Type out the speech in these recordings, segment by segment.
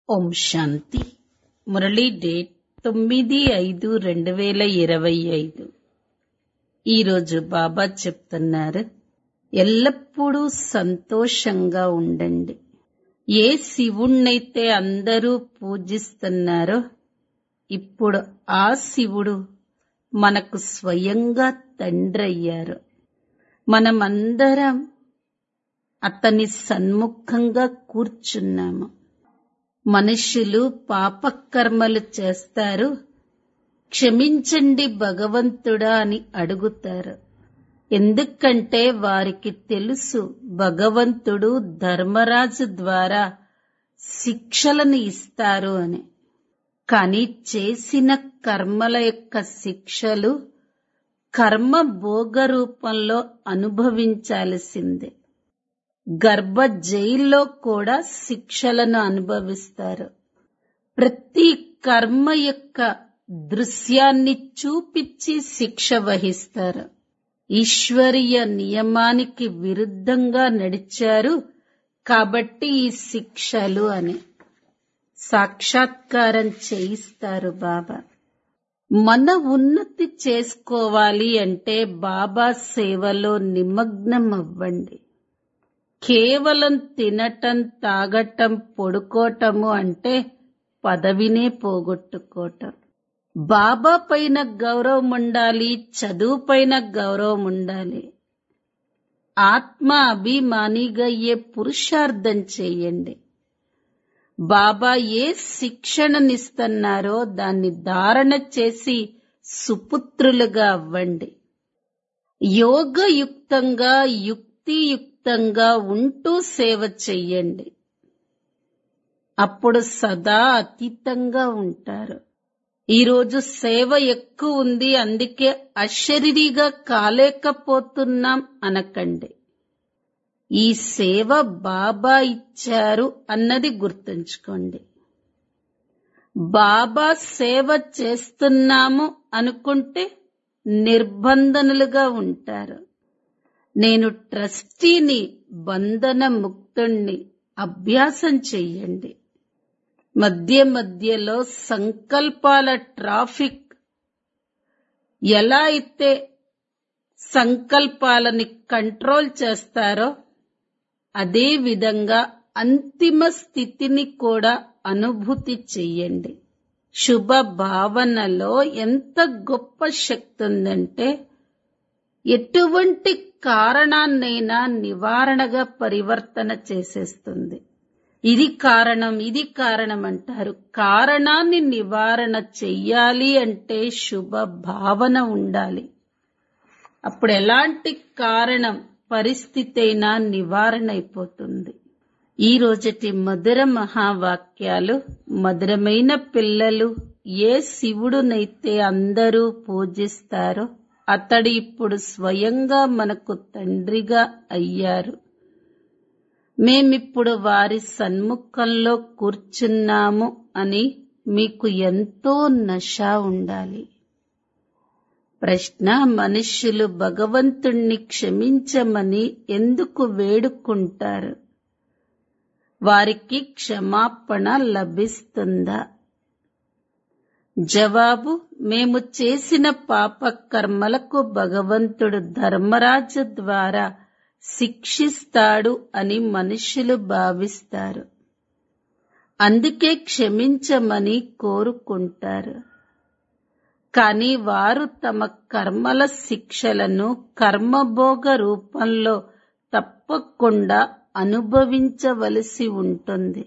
ఓం శాంతి Murali date తొమ్మిది ఐదు రెండు వేల ఇరవై ఐదు ఈరోజు బాబా చెప్తున్నారు ఎల్లప్పుడూ సంతోషంగా ఉండండి ఏ శివుణ్ణైతే అందరూ పూజిస్తున్నారో ఇప్పుడు ఆ శివుడు మనకు స్వయంగా తండ్రయ్యారు మనమందరం అతని సన్ముఖంగా కూర్చున్నాము మనుషులు పాపకర్మలు చేస్తారు క్షమించండి భగవంతుడా అని అడుగుతారు ఎందుకంటే వారికి తెలుసు భగవంతుడు ధర్మరాజు ద్వారా శిక్షలను ఇస్తారు అని కానీ చేసిన కర్మల యొక్క శిక్షలు కర్మ భోగ రూపంలో అనుభవించాల్సిందే గర్భ జైల్లో కూడా శిక్షలను అనుభవిస్తారు ప్రతి కర్మ యొక్క దృశ్యాన్ని చూపించి శిక్ష వహిస్తారు ఈశ్వరీయ నియమానికి విరుద్ధంగా నడిచారు కాబట్టి ఈ శిక్షలు అని సాక్షాత్కారం చేయిస్తారు బాబా మన ఉన్నతి చేసుకోవాలి అంటే బాబా సేవలో నిమగ్నం అవ్వండి కేవలం తినటం తాగటం పొడుకోవటము అంటే పదవినే పోగొట్టుకోవటం బాబా పైన గౌరవం ఉండాలి చదువు పైన గౌరవం ఉండాలి ఆత్మ అభిమానిగా ఏ పురుషార్థం చేయండి బాబా ఏ శిక్షణనిస్తున్నారో దాన్ని ధారణ చేసి సుపుత్రులుగా అవ్వండి యోగయుక్తంగా యుక్తియుక్తంగా ఉంటూ సేవ చెయ్యండి అప్పుడు సదా అతీతంగా ఉంటారు ఈరోజు సేవ ఎక్కువ ఉంది అందుకే అశరీరిగా కాలేకపోతున్నాం అనకండి ఈ సేవ బాబా ఇచ్చారు అన్నది గుర్తుంచుకోండి బాబా సేవ చేస్తున్నాము అనుకుంటే నిర్బంధనులుగా ఉంటారు నేను ట్రస్టీని బంధన ముక్తుణ్ణి అభ్యాసం చెయ్యండి మధ్య మధ్యలో సంకల్పాల ట్రాఫిక్ ఎలా అయితే సంకల్పాలని కంట్రోల్ చేస్తారో అదే విధంగా అంతిమ స్థితిని కూడా అనుభూతి చెయ్యండి శుభ భావనలో ఎంత గొప్ప శక్తి ఉందంటే ఎటువంటి కారణాన్నైనా నివారణగా పరివర్తన చేసేస్తుంది ఇది కారణం ఇది కారణం అంటారు కారణాన్ని నివారణ చెయ్యాలి అంటే శుభ భావన ఉండాలి అప్పుడు ఎలాంటి కారణం పరిస్థితి అయినా నివారణ అయిపోతుంది ఈ రోజటి మధుర మహావాక్యాలు మధురమైన పిల్లలు ఏ శివుడునైతే అందరూ పూజిస్తారో అతడు ఇప్పుడు స్వయంగా మనకు తండ్రిగా అయ్యారు మేమిప్పుడు వారి సన్ముఖంలో కూర్చున్నాము అని మీకు ఎంతో నష ఉండాలి ప్రశ్న మనుష్యులు భగవంతుణ్ణి క్షమించమని ఎందుకు వేడుకుంటారు వారికి క్షమాపణ లభిస్తుందా జవాబు మేము చేసిన పాప కర్మలకు భగవంతుడు ధర్మరాజు ద్వారా శిక్షిస్తాడు అని మనుషులు భావిస్తారు అందుకే క్షమించమని కోరుకుంటారు కానీ వారు తమ కర్మల శిక్షలను కర్మభోగ రూపంలో తప్పకుండా అనుభవించవలసి ఉంటుంది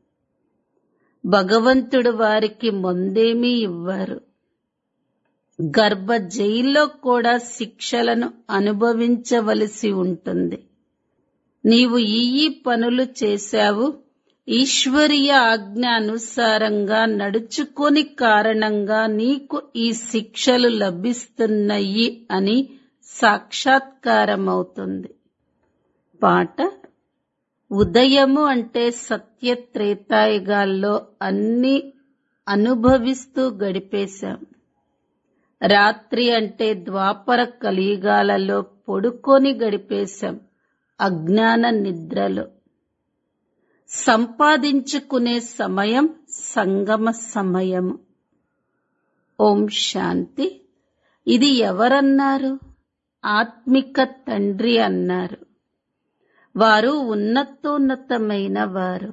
భగవంతుడు వారికి ముందేమీ ఇవ్వరు గర్భ జైల్లో కూడా శిక్షలను అనుభవించవలసి ఉంటుంది నీవు ఈ ఈ పనులు చేశావు ఈశ్వరీయ ఆజ్ఞ అనుసారంగా నడుచుకొని కారణంగా నీకు ఈ శిక్షలు లభిస్తున్నాయి అని సాక్షాత్కారమవుతుంది పాట ఉదయము అంటే సత్య త్రేతాయుగాల్లో అన్ని అనుభవిస్తూ గడిపేశాం రాత్రి అంటే ద్వాపర కలియుగాలలో పొడుకొని గడిపేశాం అజ్ఞాన నిద్రలో సంపాదించుకునే సమయం సంగమ సమయము ఓం శాంతి ఇది ఎవరన్నారు ఆత్మిక తండ్రి అన్నారు వారు ఉన్నతోన్నతమైన వారు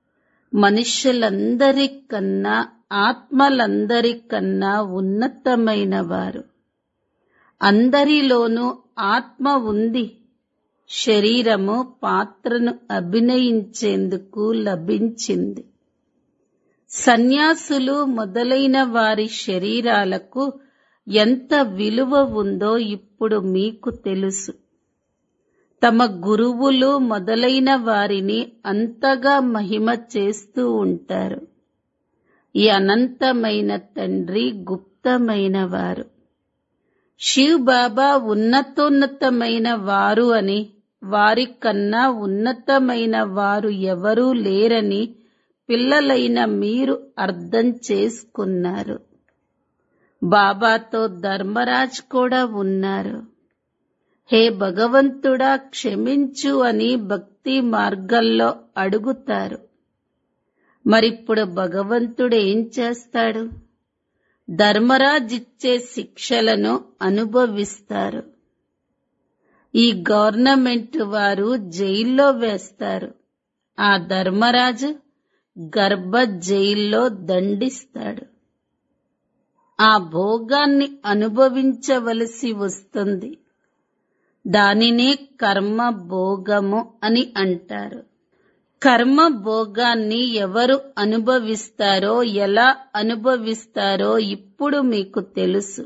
మనుష్యులందరికన్నా ఆత్మలందరికన్నా ఉన్నతమైన వారు అందరిలోనూ ఆత్మ ఉంది శరీరము పాత్రను అభినయించేందుకు లభించింది సన్యాసులు మొదలైన వారి శరీరాలకు ఎంత విలువ ఉందో ఇప్పుడు మీకు తెలుసు తమ గురువులు మొదలైన వారిని అంతగా మహిమ చేస్తూ ఉంటారు ఈ అనంతమైన తండ్రి గుప్తమైన వారు శివ్ బాబా ఉన్నతోన్నతమైన వారు అని వారి కన్నా ఉన్నతమైన వారు ఎవరూ లేరని పిల్లలైన మీరు అర్థం చేసుకున్నారు బాబాతో ధర్మరాజ్ కూడా ఉన్నారు హే భగవంతుడా క్షమించు అని భక్తి మార్గంలో అడుగుతారు మరిప్పుడు భగవంతుడు ఏం చేస్తాడు ధర్మరాజ్ ఇచ్చే శిక్షలను అనుభవిస్తారు ఈ గవర్నమెంట్ వారు జైల్లో వేస్తారు ఆ ధర్మరాజు గర్భ జైల్లో దండిస్తాడు ఆ భోగాన్ని అనుభవించవలసి వస్తుంది దానినే కర్మ భోగము అని అంటారు కర్మ భోగాన్ని ఎవరు అనుభవిస్తారో ఎలా అనుభవిస్తారో ఇప్పుడు మీకు తెలుసు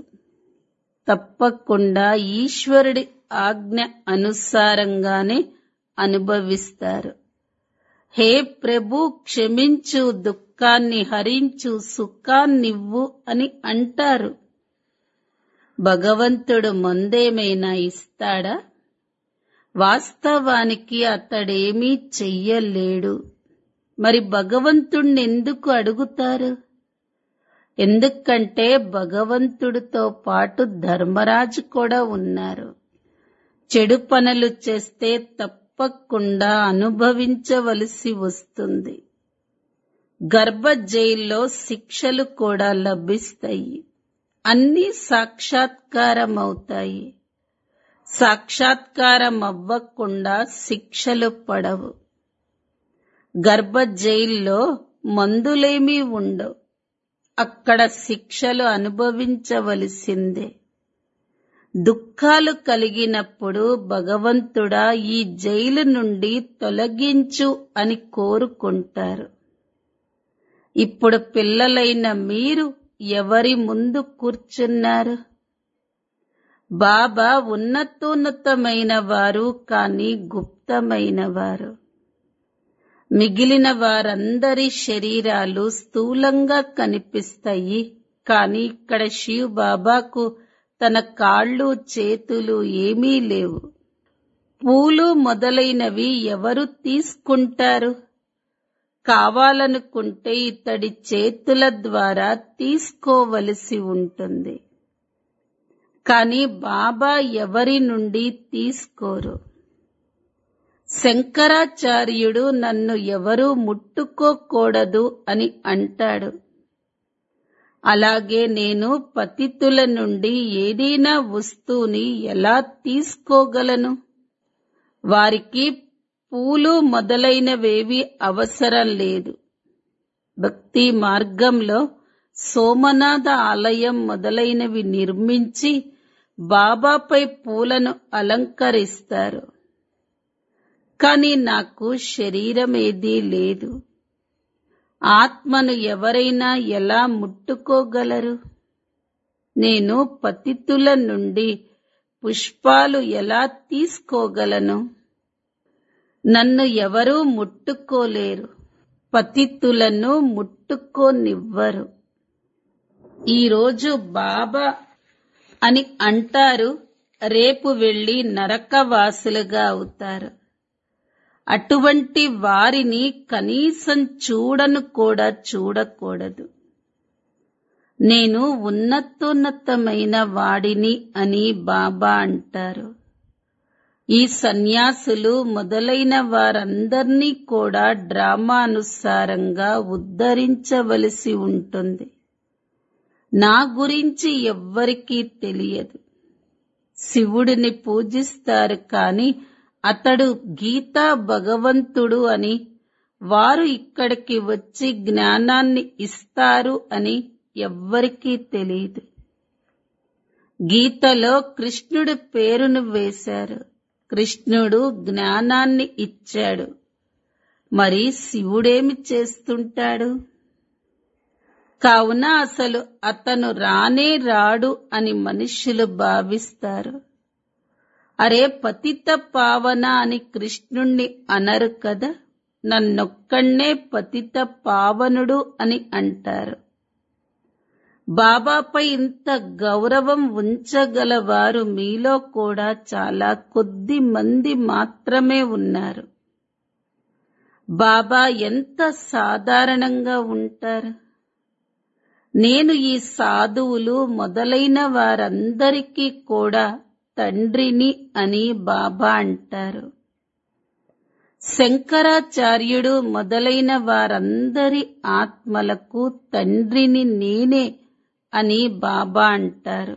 తప్పకుండా ఈశ్వరుడి ఆజ్ఞ అనుసారంగానే అనుభవిస్తారు హే ప్రభు క్షమించు దుఃఖాన్ని హరించు సుఖాన్నివ్వు అని అంటారు భగవంతుడు ముందేమైనా ఇస్తాడా వాస్తవానికి అతడేమీ చెయ్యలేడు మరి భగవంతుణ్ణి ఎందుకు అడుగుతారు ఎందుకంటే భగవంతుడితో పాటు ధర్మరాజు కూడా ఉన్నారు చెడు పనులు చేస్తే తప్పకుండా అనుభవించవలసి వస్తుంది గర్భ జైల్లో శిక్షలు కూడా లభిస్తాయి అన్నీ సాక్షాత్కారమవుతాయి సాక్షాత్కారం అవ్వకుండా శిక్షలు పడవు గర్భ జైల్లో మందులేమీ ఉండవు అక్కడ శిక్షలు అనుభవించవలసిందే దుఃఖాలు కలిగినప్పుడు భగవంతుడా ఈ జైలు నుండి తొలగించు అని కోరుకుంటారు ఇప్పుడు పిల్లలైన మీరు ఎవరి ముందు కూర్చున్నారు బాబా ఉన్నతోన్నతమైన వారు కానీ గుప్తమైన వారు మిగిలిన వారందరి శరీరాలు స్థూలంగా కనిపిస్తాయి కానీ ఇక్కడ శివ్ బాబాకు తన కాళ్ళు చేతులు ఏమీ లేవు పూలు మొదలైనవి ఎవరు తీసుకుంటారు కావాలనుకుంటే ఇతడి చేతుల ద్వారా తీసుకోవలసి ఉంటుంది కానీ బాబా ఎవరి నుండి తీసుకోరు శంకరాచార్యుడు నన్ను ఎవరూ ముట్టుకోకూడదు అని అంటాడు అలాగే నేను పతితుల నుండి ఏదైనా వస్తువుని ఎలా తీసుకోగలను వారికి పూలు మొదలైనవేవి అవసరం లేదు భక్తి మార్గంలో సోమనాథ ఆలయం మొదలైనవి నిర్మించి బాబాపై పూలను అలంకరిస్తారు కానీ నాకు శరీరం ఏదీ లేదు ఆత్మను ఎవరైనా ఎలా ముట్టుకోగలరు నేను పతితుల నుండి పుష్పాలు ఎలా తీసుకోగలను నన్ను ఎవరూ ముట్టుకోలేరు పతితులను ముట్టుకోనివ్వరు ఈరోజు బాబా అని అంటారు రేపు వెళ్లి నరకవాసులుగా అవుతారు అటువంటి వారిని కనీసం చూడను కూడా చూడకూడదు నేను ఉన్నతోన్నతమైన వాడిని అని బాబా అంటారు ఈ సన్యాసులు మొదలైన వారందర్నీ కూడా డ్రామానుసారంగా ఉద్ధరించవలసి ఉంటుంది నా గురించి ఎవ్వరికీ తెలియదు శివుడిని పూజిస్తారు కాని అతడు గీతా భగవంతుడు అని వారు ఇక్కడికి వచ్చి జ్ఞానాన్ని ఇస్తారు అని ఎవ్వరికీ తెలియదు గీతలో కృష్ణుడి పేరును వేశారు కృష్ణుడు జ్ఞానాన్ని ఇచ్చాడు మరి శివుడేమి చేస్తుంటాడు కావున అసలు అతను రానే రాడు అని మనుష్యులు భావిస్తారు అరే పతిత పావన అని కృష్ణుణ్ణి అనరు కదా నన్నొక్కడే పతిత పావనుడు అని అంటారు బాబాపై ఇంత గౌరవం ఉంచగలవారు మీలో కూడా చాలా కొద్ది మంది మాత్రమే ఉన్నారు బాబా ఎంత సాధారణంగా ఉంటారు నేను ఈ సాధువులు మొదలైన వారందరికీ కూడా తండ్రిని అని బాబా అంటారు శంకరాచార్యుడు మొదలైన వారందరి ఆత్మలకు తండ్రిని నేనే అని బాబా అంటారు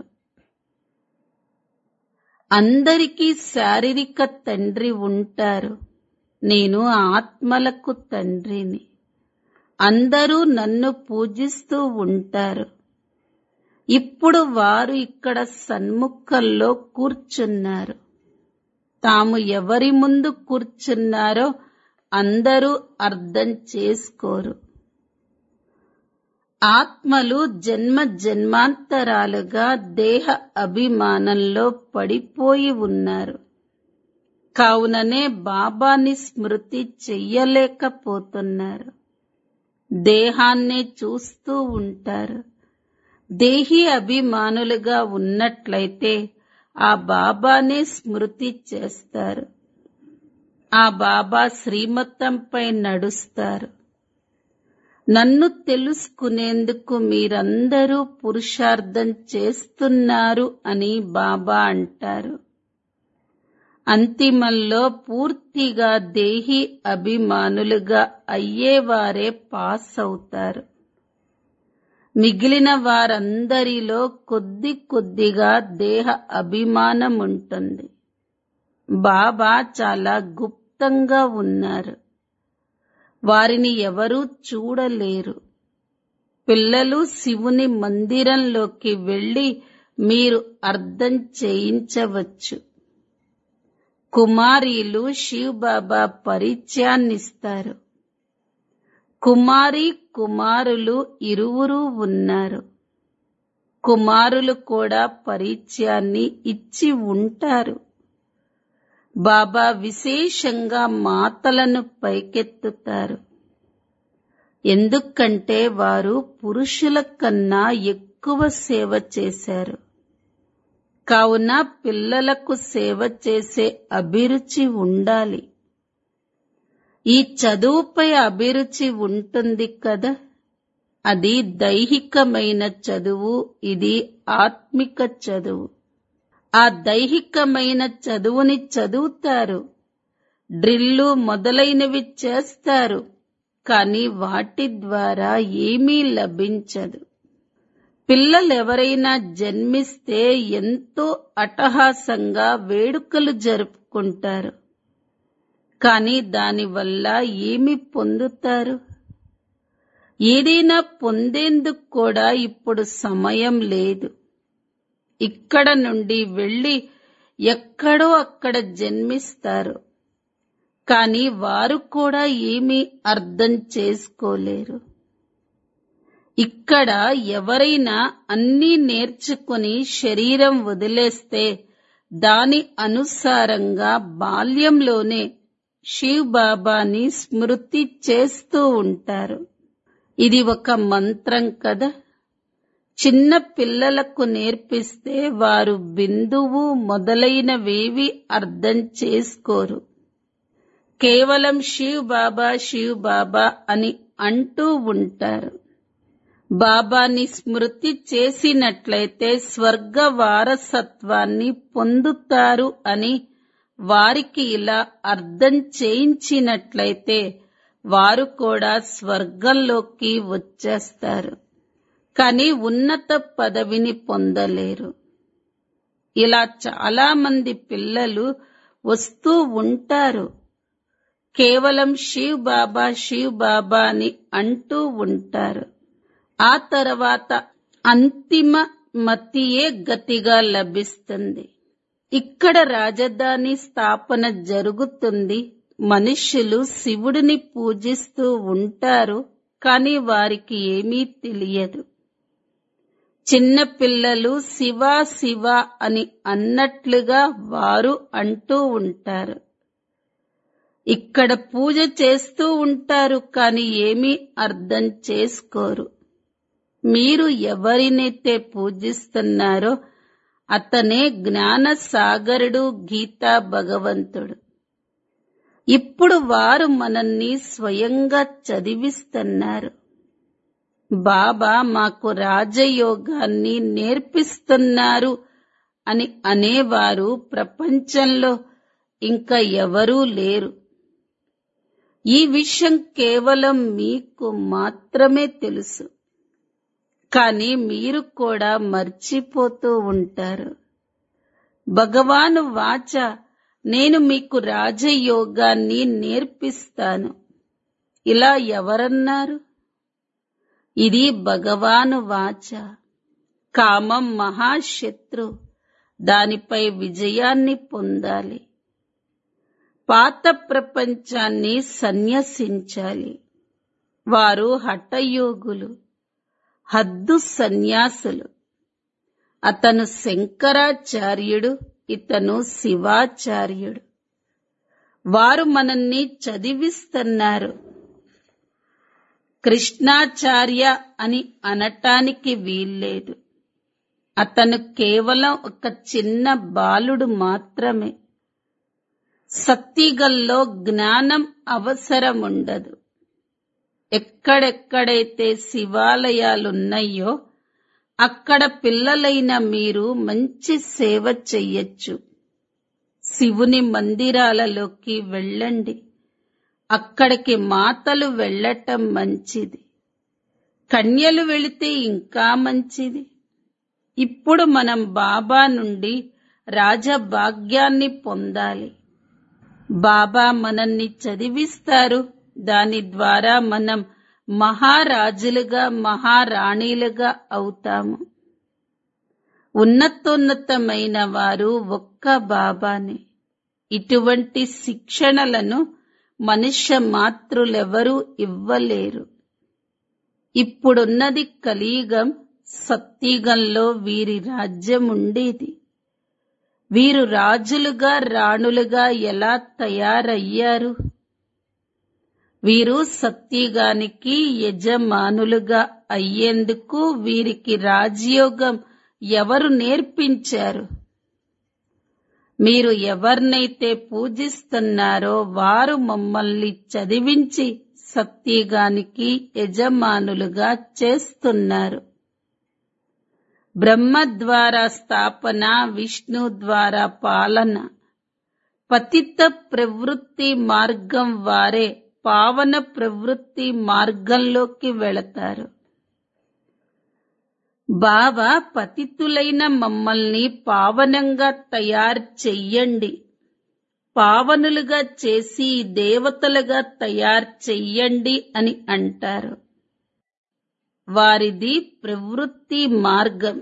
అందరికీ శారీరక తండ్రి ఉంటారు నేను ఆత్మలకు తండ్రిని అందరూ నన్ను పూజిస్తూ ఉంటారు ఇప్పుడు వారు ఇక్కడ సన్ముఖంలో కూర్చున్నారు తాము ఎవరి ముందు కూర్చున్నారో అందరూ అర్థం చేసుకోరు ఆత్మలు జన్మ జన్మాంతరాలుగా దేహ అభిమానంలో పడిపోయి ఉన్నారు కావుననే బాబాని స్మృతి చెయ్యలేకపోతున్నారు దేహాన్నే చూస్తూ ఉంటారు దేహి అభిమానులుగా ఉన్నట్లయితే ఆ బాబానే స్మృతి చేస్తారు ఆ బాబా శ్రీమతంపై నడుస్తారు నన్ను తెలుసుకునేందుకు మీరందరూ పురుషార్థం చేస్తున్నారు అని బాబా అంటారు అంతిమంలో పూర్తిగా దేహి అభిమానులుగా అయ్యేవారే పాస్ అవుతారు మిగిలిన వారందరిలో కొద్ది కొద్దిగా దేహ అభిమానం ఉంటుంది బాబా చాలా గుప్తంగా ఉన్నారు వారిని ఎవరూ చూడలేరు పిల్లలు శివుని మందిరంలోకి వెళ్లి మీరు అర్థం చేయించవచ్చు కుమారీలు శివ్ బాబా పరిచయాన్నిస్తారు కుమారి కుమారులు ఇరువురు ఉన్నారు కుమారులు కూడా పరిచయాన్ని ఇచ్చి ఉంటారు బాబా విశేషంగా మాతలను పైకెత్తుతారు ఎందుకంటే వారు పురుషుల కన్నా ఎక్కువ సేవ చేశారు కావున పిల్లలకు సేవ చేసే అభిరుచి ఉండాలి ఈ చదువుపై అభిరుచి ఉంటుంది కదా అది దైహికమైన చదువు ఇది ఆత్మిక చదువు ఆ దైహికమైన చదువుని చదువుతారు డ్రిల్లు మొదలైనవి చేస్తారు కానీ వాటి ద్వారా ఏమీ లభించదు పిల్లలెవరైనా జన్మిస్తే ఎంతో అట్టహాసంగా వేడుకలు జరుపుకుంటారు కానీ దానివల్ల ఏమి పొందుతారు ఏదైనా పొందేందుకు కూడా ఇప్పుడు సమయం లేదు ఇక్కడ నుండి వెళ్లి ఎక్కడో అక్కడ జన్మిస్తారు కానీ వారు కూడా ఏమీ అర్థం చేసుకోలేరు ఇక్కడ ఎవరైనా అన్నీ నేర్చుకుని శరీరం వదిలేస్తే దాని అనుసారంగా బాల్యంలోనే శివ్ బాబాని స్మృతి చేస్తూ ఉంటారు ఇది ఒక మంత్రం కదా చిన్న పిల్లలకు నేర్పిస్తే వారు బిందువు మొదలైనవేవి అర్థం చేసుకోరు కేవలం శివ్ బాబా శివ్ బాబా అని అంటూ ఉంటారు బాబాని స్మృతి చేసినట్లయితే స్వర్గ వారసత్వాన్ని పొందుతారు అని వారికి ఇలా అర్థం చేయించినట్లయితే వారు కూడా స్వర్గంలోకి వచ్చేస్తారు కానీ ఉన్నత పదవిని పొందలేరు ఇలా చాలా మంది పిల్లలు వస్తూ ఉంటారు కేవలం శివ్ బాబా శివ్ బాబా అని అంటూ ఉంటారు ఆ తర్వాత అంతిమ మతియే గతిగా లభిస్తుంది ఇక్కడ రాజధాని స్థాపన జరుగుతుంది మనుష్యులు శివుడిని పూజిస్తూ ఉంటారు కానీ వారికి ఏమీ తెలియదు చిన్న పిల్లలు శివ శివ అని అన్నట్లుగా వారు అంటూ ఉంటారు ఇక్కడ పూజ చేస్తూ ఉంటారు కానీ ఏమీ అర్థం చేసుకోరు మీరు ఎవరినైతే పూజిస్తున్నారో అతనే జ్ఞాన సాగరుడు గీతా భగవంతుడు ఇప్పుడు వారు మనల్ని స్వయంగా చదివిస్తున్నారు బాబా మాకు రాజయోగాన్ని నేర్పిస్తున్నారు అని అనేవారు ప్రపంచంలో ఇంకా ఎవరూ లేరు ఈ విషయం కేవలం మీకు మాత్రమే తెలుసు కానీ మీరు కూడా మర్చిపోతూ ఉంటారు భగవాను వాచ నేను మీకు రాజయోగాన్ని నేర్పిస్తాను ఇలా ఎవరన్నారు ఇది భగవాను వాచ కామం మహాశత్రు దానిపై విజయాన్ని పొందాలి పాత ప్రపంచాన్ని సన్యసించాలి వారు హఠయోగులు హద్దు సన్యాసులు అతను శంకరాచార్యుడు ఇతను శివాచార్యుడు వారు మనల్ని చదివిస్తున్నారు కృష్ణాచార్య అని అనటానికి వీల్లేదు అతను కేవలం ఒక చిన్న బాలుడు మాత్రమే సత్తిగల్లో జ్ఞానం అవసరం ఉండదు ఎక్కడెక్కడైతే శివాలయాలున్నాయో అక్కడ పిల్లలైన మీరు మంచి సేవ చెయ్యొచ్చు శివుని మందిరాలలోకి వెళ్ళండి అక్కడికి మాతలు వెళ్ళటం మంచిది కన్యలు వెళితే ఇంకా మంచిది ఇప్పుడు మనం బాబా నుండి రాజభాగ్యాన్ని పొందాలి బాబా మనల్ని చదివిస్తారు దాని ద్వారా మనం మహారాజులుగా మహారాణిలుగా అవుతాము ఉన్నతోన్నతమైన వారు ఒక్క బాబానే ఇటువంటి శిక్షణలను మనుష్య మాతృలెవరూ ఇవ్వలేరు ఇప్పుడున్నది కలియుగం సత్యుగంలో వీరి రాజ్యం ఉండేది వీరు రాజులుగా రాణులుగా ఎలా తయారయ్యారు వీరు సత్యుగానికి యజమానులుగా అయ్యేందుకు వీరికి రాజయోగం ఎవరు నేర్పించారు మీరు ఎవరినైతే పూజిస్తున్నారో వారు మమ్మల్ని చదివించి సత్యగానికి యజమానులుగా చేస్తున్నారు బ్రహ్మ ద్వారా స్థాపన విష్ణు ద్వారా పాలన పతిత ప్రవృత్తి మార్గం వారే పావన ప్రవృత్తి మార్గంలోకి వెళతారు బాబా పతితులైన మమ్మల్ని పావనంగా తయారు చెయ్యండి పావనులుగా చేసి దేవతలుగా తయారు చెయ్యండి అని అంటారు వారిది ప్రవృత్తి మార్గం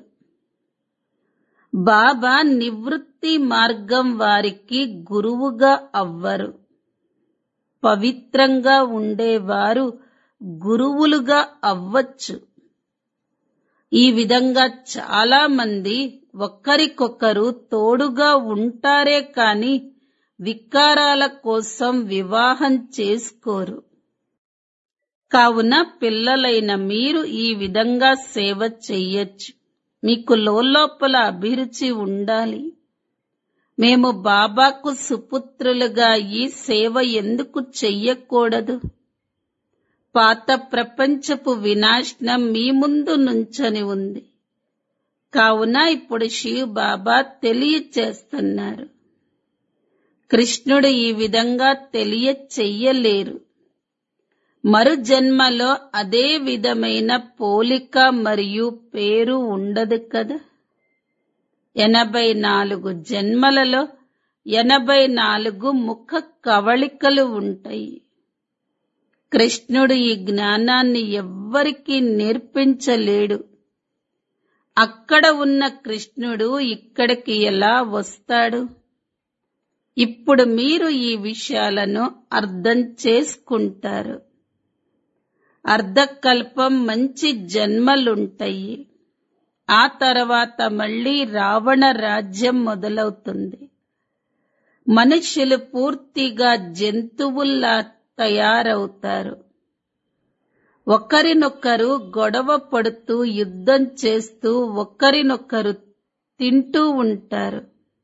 బాబా నివృత్తి మార్గం వారికి గురువుగా అవ్వరు పవిత్రంగా ఉండేవారు గురువులుగా అవ్వచ్చు ఈ విధంగా చాలా మంది ఒకరికొకరు తోడుగా ఉంటారే కాని వికారాల కోసం వివాహం చేసుకోరు కావున పిల్లలైన మీరు ఈ విధంగా సేవ చెయ్యొచ్చు మీకు లోపల అభిరుచి ఉండాలి మేము బాబాకు సుపుత్రులుగా ఈ సేవ ఎందుకు చెయ్యకూడదు పాత ప్రపంచపు వినాశనం మీ ముందు నుంచని ఉంది కావున ఇప్పుడు శివ్ బాబా తెలియచేస్తున్నారు కృష్ణుడు ఈ విధంగా తెలియచెయ్యలేరు మరు జన్మలో అదే విధమైన పోలిక మరియు పేరు ఉండదు కదా ఎనభై నాలుగు జన్మలలో ఎనభై నాలుగు ముఖ కవళికలు ఉంటాయి కృష్ణుడు ఈ జ్ఞానాన్ని ఎవ్వరికీ నేర్పించలేడు అక్కడ ఉన్న కృష్ణుడు ఇక్కడికి ఎలా వస్తాడు ఇప్పుడు మీరు ఈ విషయాలను అర్థం చేసుకుంటారు అర్ధకల్పం మంచి జన్మలుంటాయి ఆ తర్వాత మళ్ళీ రావణ రాజ్యం మొదలవుతుంది మనుషులు పూర్తిగా జంతువుల్లా తయారవుతారు ఒకరినొకరు గొడవ పడుతూ యుద్ధం చేస్తూ ఒకరినొకరు తింటూ ఉంటారు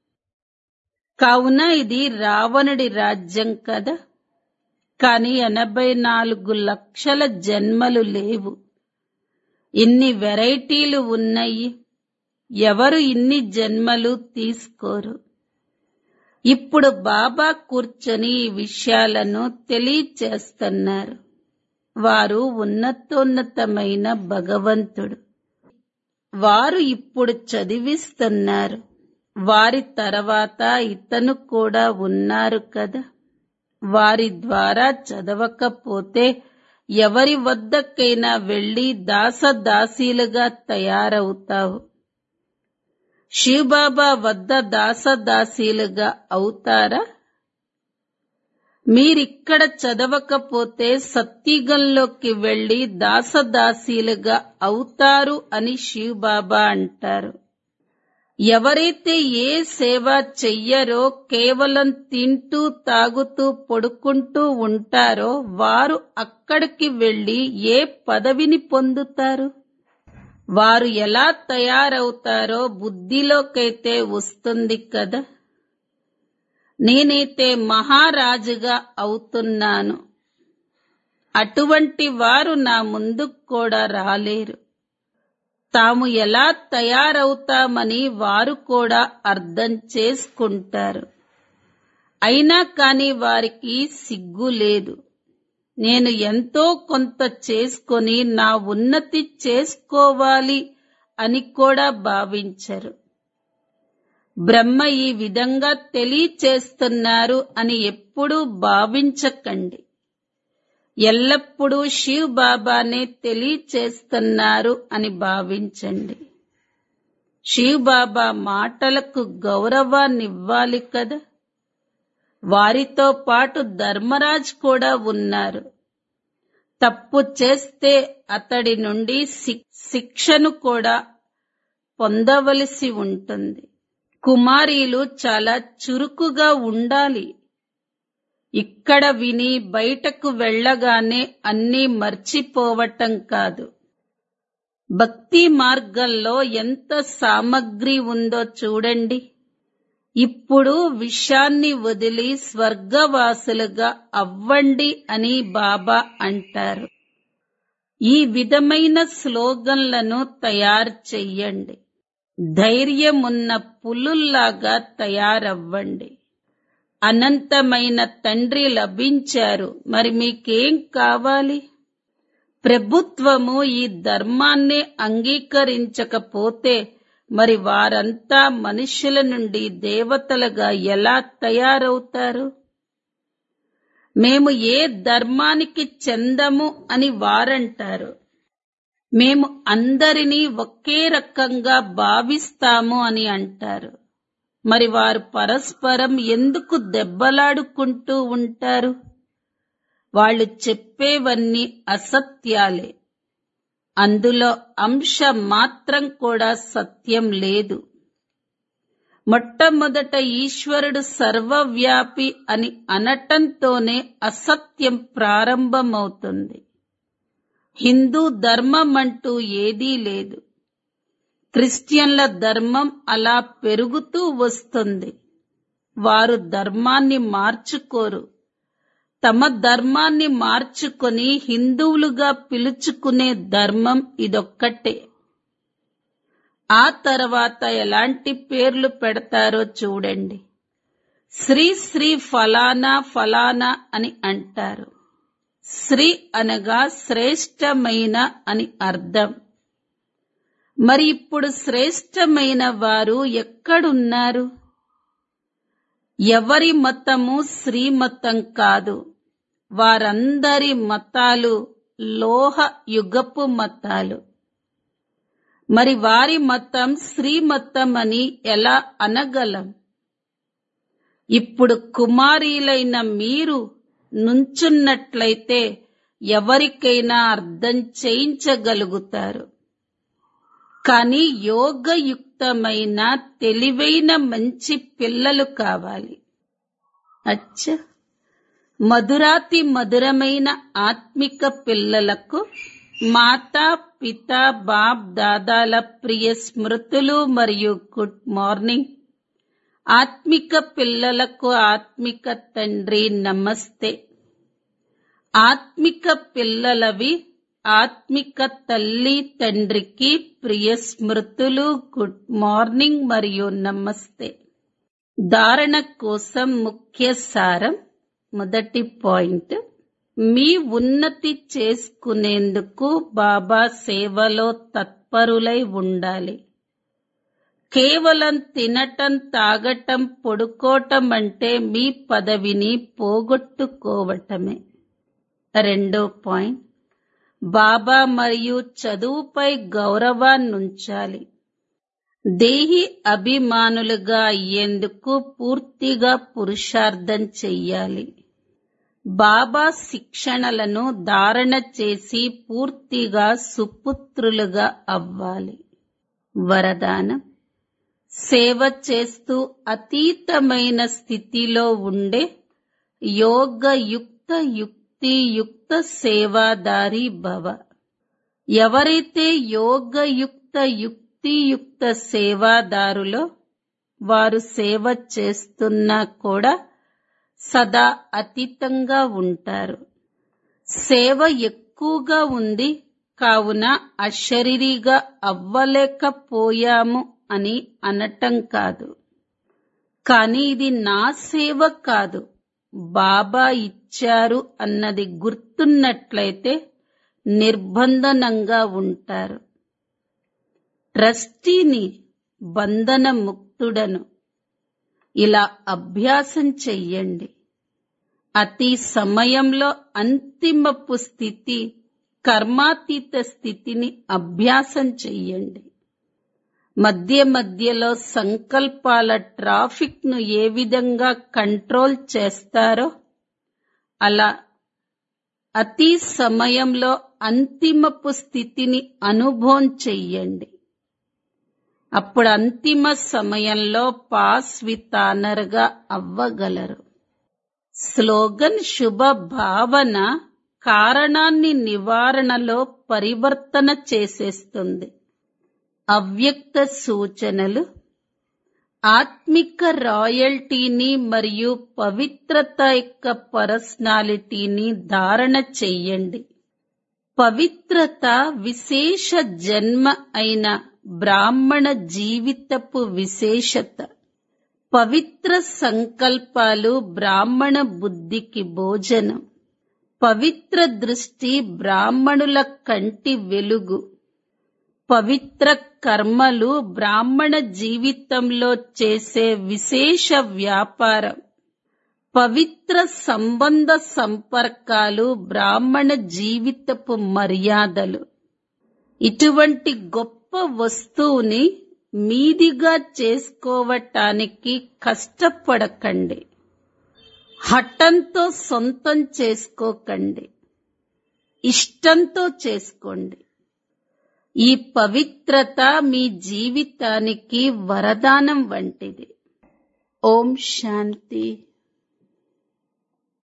కావున ఇది రావణుడి రాజ్యం కదా కాని ఎనభై నాలుగు లక్షల జన్మలు లేవు ఇన్ని వెరైటీలు ఉన్నాయి ఎవరు ఇన్ని జన్మలు తీసుకోరు ఇప్పుడు బాబా కూర్చొని ఈ విషయాలను తెలియచేస్తున్నారు వారు ఉన్నతోన్నతమైన భగవంతుడు వారు ఇప్పుడు చదివిస్తున్నారు వారి తర్వాత ఇతను కూడా ఉన్నారు కదా వారి ద్వారా చదవకపోతే ఎవరి వద్దకైనా వెళ్లి దాసదాసీలుగా తయారవుతావు శివబాబా వద్ద దాసదాసీలుగా అవుతారా మీరిక్కడ చదవకపోతే సత్యుగంలోకి వెళ్లి దాసదాసీలుగా అవుతారు అని శివబాబా అంటారు ఎవరైతే ఏ సేవ చెయ్యరో కేవలం తింటూ తాగుతూ పడుకుంటూ ఉంటారో వారు అక్కడికి వెళ్లి ఏ పదవిని పొందుతారు వారు ఎలా తయారవుతారో బుద్ధిలోకైతే వస్తుంది కదా నేనైతే మహారాజుగా అవుతున్నాను అటువంటి వారు నా ముందుకు కూడా రాలేరు తాము ఎలా తయారవుతామని వారు కూడా అర్థం చేసుకుంటారు అయినా కాని వారికి సిగ్గు లేదు నేను ఎంతో కొంత చేసుకొని నా ఉన్నతి చేసుకోవాలి అని కూడా భావించరు బ్రహ్మ ఈ విధంగా తెలియచేస్తున్నారు అని ఎప్పుడూ భావించకండి ఎల్లప్పుడూ శివ్ బాబానే తెలియచేస్తున్నారు అని భావించండి శివ్ బాబా మాటలకు గౌరవాన్నివ్వాలి కదా వారితో పాటు ధర్మరాజ్ కూడా ఉన్నారు తప్పు చేస్తే అతడి నుండి శిక్షను కూడా పొందవలసి ఉంటుంది కుమారీలు చాలా చురుకుగా ఉండాలి ఇక్కడ విని బయటకు వెళ్ళగానే అన్నీ మర్చిపోవటం కాదు భక్తి మార్గంలో ఎంత సామగ్రి ఉందో చూడండి ఇప్పుడు విషాన్ని వదిలి స్వర్గవాసులుగా అవ్వండి అని బాబా అంటారు ఈ విధమైన స్లోగన్లను తయారు చెయ్యండి ధైర్యమున్న పులుల్లాగా తయారవ్వండి అనంతమైన తండ్రి లభించారు మరి మీకేం కావాలి ప్రభుత్వము ఈ ధర్మాన్ని అంగీకరించకపోతే మరి వారంతా మనుషుల నుండి దేవతలుగా ఎలా తయారవుతారు మేము ఏ ధర్మానికి చెందము అని వారంటారు మేము అందరినీ ఒకే రకంగా భావిస్తాము అని అంటారు మరి వారు పరస్పరం ఎందుకు దెబ్బలాడుకుంటూ ఉంటారు వాళ్ళు చెప్పేవన్నీ అసత్యాలే అందులో అంశ మాత్రం కూడా సత్యం లేదు మొట్టమొదట ఈశ్వరుడు సర్వవ్యాపి అని అనటంతోనే అసత్యం ప్రారంభమవుతుంది హిందూ ధర్మం అంటూ ఏదీ లేదు క్రిస్టియన్ల ధర్మం అలా పెరుగుతూ వస్తుంది వారు ధర్మాన్ని మార్చుకోరు తమ ధర్మాన్ని మార్చుకొని హిందువులుగా పిలుచుకునే ధర్మం ఇదొక్కటే ఆ తర్వాత ఎలాంటి పేర్లు పెడతారో చూడండి శ్రీ శ్రీ ఫలానా ఫలానా అని అంటారు శ్రీ అనగా శ్రేష్టమైన అని అర్థం మరి ఇప్పుడు శ్రేష్టమైన వారు ఎక్కడున్నారు ఎవరి మతము శ్రీమతం కాదు వారందరి మతాలు లోహ యుగపు మతాలు మరి వారి మతం శ్రీమతం అని ఎలా అనగలం ఇప్పుడు కుమారీలైన మీరు నుంచున్నట్లయితే ఎవరికైనా అర్థం చేయించగలుగుతారు కానీ యోగయుక్తమైన తెలివైన మంచి పిల్లలు కావాలి అచ్చ మధురాతి మధురమైన ఆత్మిక పిల్లలకు మాతా పిత బాప్ దాదాల ప్రియ స్మృతులు మరియు గుడ్ మార్నింగ్ ఆత్మిక పిల్లలకు ఆత్మిక తండ్రి నమస్తే ఆత్మిక పిల్లలవి ఆత్మిక తల్లి తండ్రికి ప్రియ స్మృతులు గుడ్ మార్నింగ్ మరియు నమస్తే ధారణ కోసం ముఖ్య సారం మొదటి పాయింట్ మీ ఉన్నతి చేసుకునేందుకు బాబా సేవలో తత్పరులై ఉండాలి కేవలం తినటం తాగటం పొడుకోవటం అంటే మీ పదవిని పోగొట్టుకోవటమే రెండో పాయింట్ బాబా మరియు చదువుపై గౌరవాన్నుంచాలి దేహి అభిమానులుగా అయ్యేందుకు పూర్తిగా పురుషార్థం చెయ్యాలి బాబా శిక్షణలను ధారణ చేసి పూర్తిగా సుపుత్రులుగా అవ్వాలి వరదానం సేవ చేస్తూ అతీతమైన స్థితిలో ఉండే యోగయుక్త యుక్తియుక్త సేవాదారి భవ ఎవరైతే యోగయుక్త యుక్తియుక్త సేవాదారులో వారు సేవ చేస్తున్నా కూడా సదా అతీతంగా ఉంటారు సేవ ఎక్కువగా ఉంది కావున అశరీరిగా అవ్వలేకపోయాము అని అనటం కాదు కానీ ఇది నా సేవ కాదు బాబా ఇచ్చారు అన్నది గుర్తున్నట్లయితే నిర్బంధనంగా ఉంటారు ట్రస్టీని బంధన ముక్తుడను ఇలా అభ్యాసం చెయ్యండి అతి సమయంలో అంతిమపు స్థితి కర్మాతీత స్థితిని అభ్యాసం చెయ్యండి మధ్య మధ్యలో సంకల్పాల ట్రాఫిక్ ను ఏ విధంగా కంట్రోల్ చేస్తారో అలా అతి సమయంలో అంతిమపు స్థితిని అనుభవం చెయ్యండి అప్పుడు అంతిమ సమయంలో పాస్ విత్ ఆనర్గా అవ్వగలరు స్లోగన్ శుభ భావన కారణాన్ని నివారణలో పరివర్తన చేసేస్తుంది అవ్యక్త సూచనలు ఆత్మిక రాయల్టీని మరియు పవిత్రత యొక్క పర్సనాలిటీని ధారణ చెయ్యండి పవిత్రత విశేష జన్మ అయిన బ్రాహ్మణ జీవితపు విశేషత పవిత్ర సంకల్పాలు బ్రాహ్మణ బుద్ధికి భోజనం పవిత్ర దృష్టి బ్రాహ్మణుల కంటి వెలుగు పవిత్ర కర్మలు బ్రాహ్మణ జీవితంలో చేసే విశేష వ్యాపారం పవిత్ర సంబంధ సంపర్కాలు బ్రాహ్మణ జీవితపు మర్యాదలు ఇటువంటి గొప్ప వస్తువుని మీదిగా చేసుకోవటానికి కష్టపడకండి హఠంతో సొంతం చేసుకోకండి ఇష్టంతో చేసుకోండి ఈ పవిత్రత మీ జీవితానికి వరదానం వంటిది ఓం శాంతి